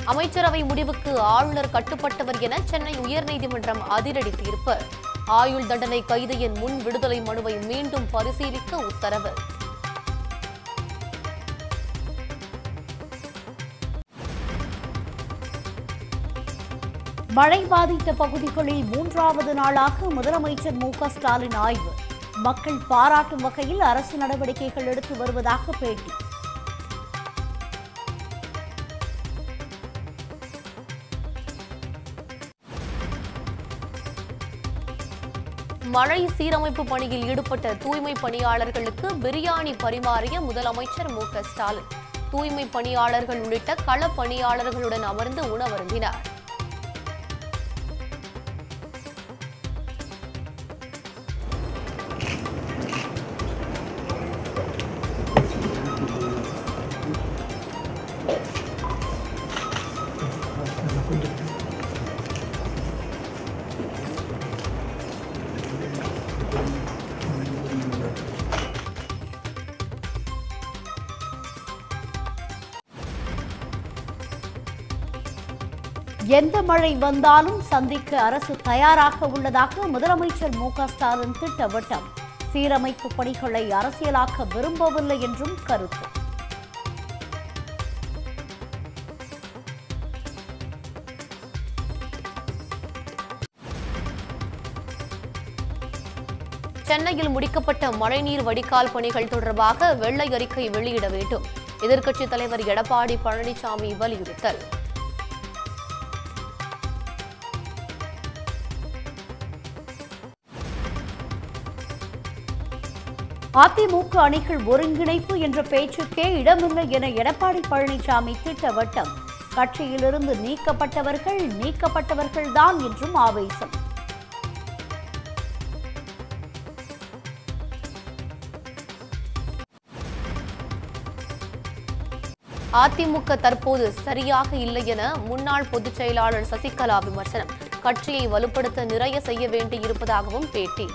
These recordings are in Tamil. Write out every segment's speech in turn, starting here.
அமைச்சரவை முடிவுக்கு ஆளுநர் கட்டுப்பட்டவர் என சென்னை உயர்நீதிமன்றம் அதிரடி தீர்ப்பு ஆயுள் தண்டனை கைதியின் முன் விடுதலை மனுவை மீண்டும் பரிசீலிக்க உத்தரவு மழை பாதித்த பகுதிகளில் மூன்றாவது நாளாக முதலமைச்சர் மு க ஸ்டாலின் ஆய்வு மக்கள் பாராட்டும் வகையில் அரசு நடவடிக்கைகள் எடுத்து வருவதாக பேட்டி மழை சீரமைப்பு பணியில் ஈடுபட்ட தூய்மை பணியாளர்களுக்கு பிரியாணி பரிமாறிய முதலமைச்சர் மு க ஸ்டாலின் தூய்மை பணியாளர்கள் உள்ளிட்ட கள பணியாளர்களுடன் அமர்ந்து உணவருந்தினார் எந்த மழை வந்தாலும் சந்திக்க அரசு தயாராக உள்ளதாக முதலமைச்சர் மு க ஸ்டாலின் திட்டவட்டம் சீரமைப்பு பணிகளை அரசியலாக்க விரும்பவில்லை என்றும் கருத்து சென்னையில் முடிக்கப்பட்ட மழைநீர் வடிகால் பணிகள் தொடர்பாக வெள்ளை அறிக்கை வெளியிட வேண்டும் எதிர்க்கட்சித் தலைவர் எடப்பாடி பழனிசாமி வலியுறுத்தல் அதிமுக அணிகள் ஒருங்கிணைப்பு என்ற பேச்சுக்கே இடமில்லை என எடப்பாடி பழனிசாமி திட்டவட்டம் கட்சியிலிருந்து நீக்கப்பட்டவர்கள் நீக்கப்பட்டவர்கள்தான் என்றும் ஆவேசம் அதிமுக தற்போது சரியாக இல்லை என முன்னாள் பொதுச் செயலாளர் சசிகலா விமர்சனம் கட்சியை வலுப்படுத்த நிறைய செய்ய வேண்டியிருப்பதாகவும் பேட்டி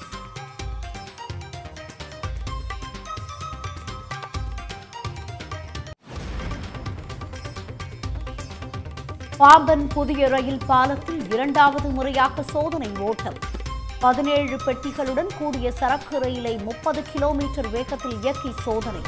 பாம்பன் புதிய ரயில் பாலத்தில் இரண்டாவது முறையாக சோதனை ஓட்டம் பதினேழு பெட்டிகளுடன் கூடிய சரக்கு ரயிலை முப்பது கிலோமீட்டர் வேகத்தில் இயக்கி சோதனை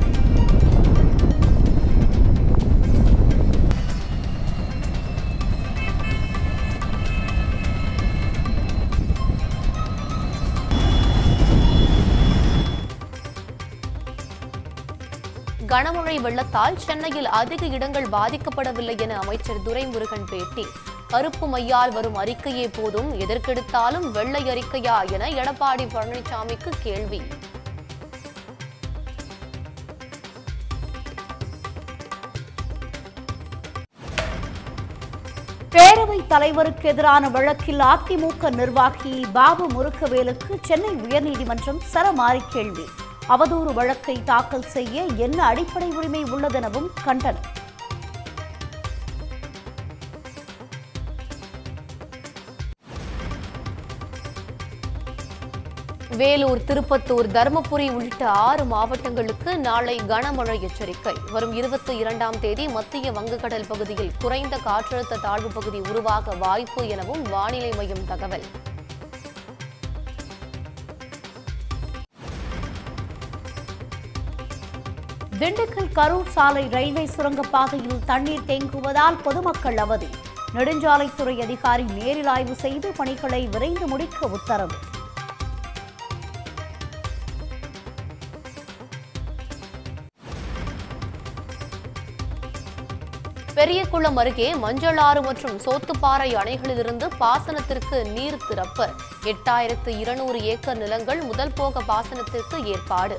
கனமழை வெள்ளத்தால் சென்னையில் அதிக இடங்கள் பாதிக்கப்படவில்லை என அமைச்சர் துரைமுருகன் பேட்டி கருப்பு மையால் வரும் அறிக்கையே போதும் எதற்கெடுத்தாலும் வெள்ளை அறிக்கையா என எடப்பாடி பழனிசாமிக்கு கேள்வி பேரவைத் தலைவருக்கு எதிரான வழக்கில் அதிமுக நிர்வாகி பாபு முருகவேலுக்கு சென்னை உயர்நீதிமன்றம் சரமாரி கேள்வி அவதூறு வழக்கை தாக்கல் செய்ய என்ன அடிப்படை உரிமை உள்ளதெனவும் கண்டனம் வேலூர் திருப்பத்தூர் தருமபுரி உள்ளிட்ட ஆறு மாவட்டங்களுக்கு நாளை கனமழை எச்சரிக்கை வரும் இருபத்தி இரண்டாம் தேதி மத்திய வங்கக்கடல் பகுதியில் குறைந்த காற்றழுத்த தாழ்வு பகுதி உருவாக வாய்ப்பு எனவும் வானிலை மையம் தகவல் திண்டுக்கல் கரூர் சாலை ரயில்வே சுரங்கப்பாதையில் தண்ணீர் தேங்குவதால் பொதுமக்கள் அவதி நெடுஞ்சாலைத்துறை அதிகாரி நேரில் ஆய்வு செய்து பணிகளை விரைந்து முடிக்க உத்தரவு பெரியகுளம் அருகே மஞ்சளாறு மற்றும் சோத்துப்பாறை அணைகளிலிருந்து பாசனத்திற்கு நீர் திறப்பு எட்டாயிரத்து இருநூறு ஏக்கர் நிலங்கள் முதல் போக பாசனத்திற்கு ஏற்பாடு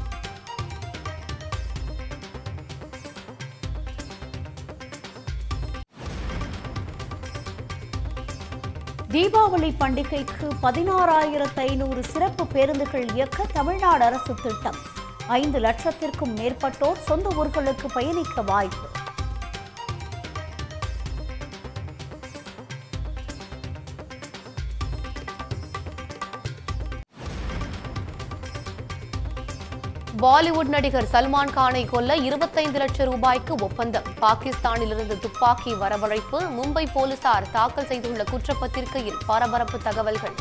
தீபாவளி பண்டிகைக்கு பதினாறாயிரத்து ஐநூறு சிறப்பு பேருந்துகள் இயக்க தமிழ்நாடு அரசு திட்டம் ஐந்து லட்சத்திற்கும் மேற்பட்டோர் சொந்த ஊர்களுக்கு பயணிக்க வாய்ப்பு பாலிவுட் நடிகர் சல்மான் கானை கொல்ல இருபத்தைந்து லட்சம் ரூபாய்க்கு ஒப்பந்தம் பாகிஸ்தானிலிருந்து துப்பாக்கி வரவழைப்பு மும்பை போலீசார் தாக்கல் செய்துள்ள குற்றப்பத்திரிகையில் பரபரப்பு தகவல்கள்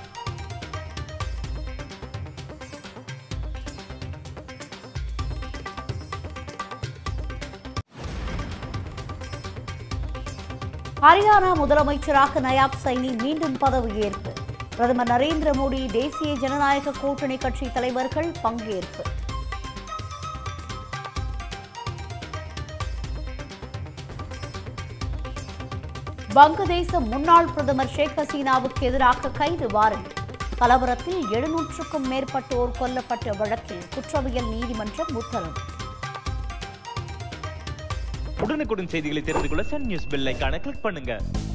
ஹரியானா முதலமைச்சராக நயாப் சைனி மீண்டும் பதவியேற்பு பிரதமர் நரேந்திர மோடி தேசிய ஜனநாயக கூட்டணி கட்சி தலைவர்கள் பங்கேற்பு வங்கதேச முன்னாள் பிரதமர் ஷேக் ஹசீனாவுக்கு எதிராக கைது வாரண்ட் கலவரத்தில் எழுநூற்றுக்கும் மேற்பட்டோர் கொல்லப்பட்ட வழக்கில் குற்றவியல் நீதிமன்றம் உத்தரவு உடனுக்குடன் செய்திகளை தெரிந்து கொள்ள சன் நியூஸ் பெல் ஐகானை கிளிக் பண்ணுங்க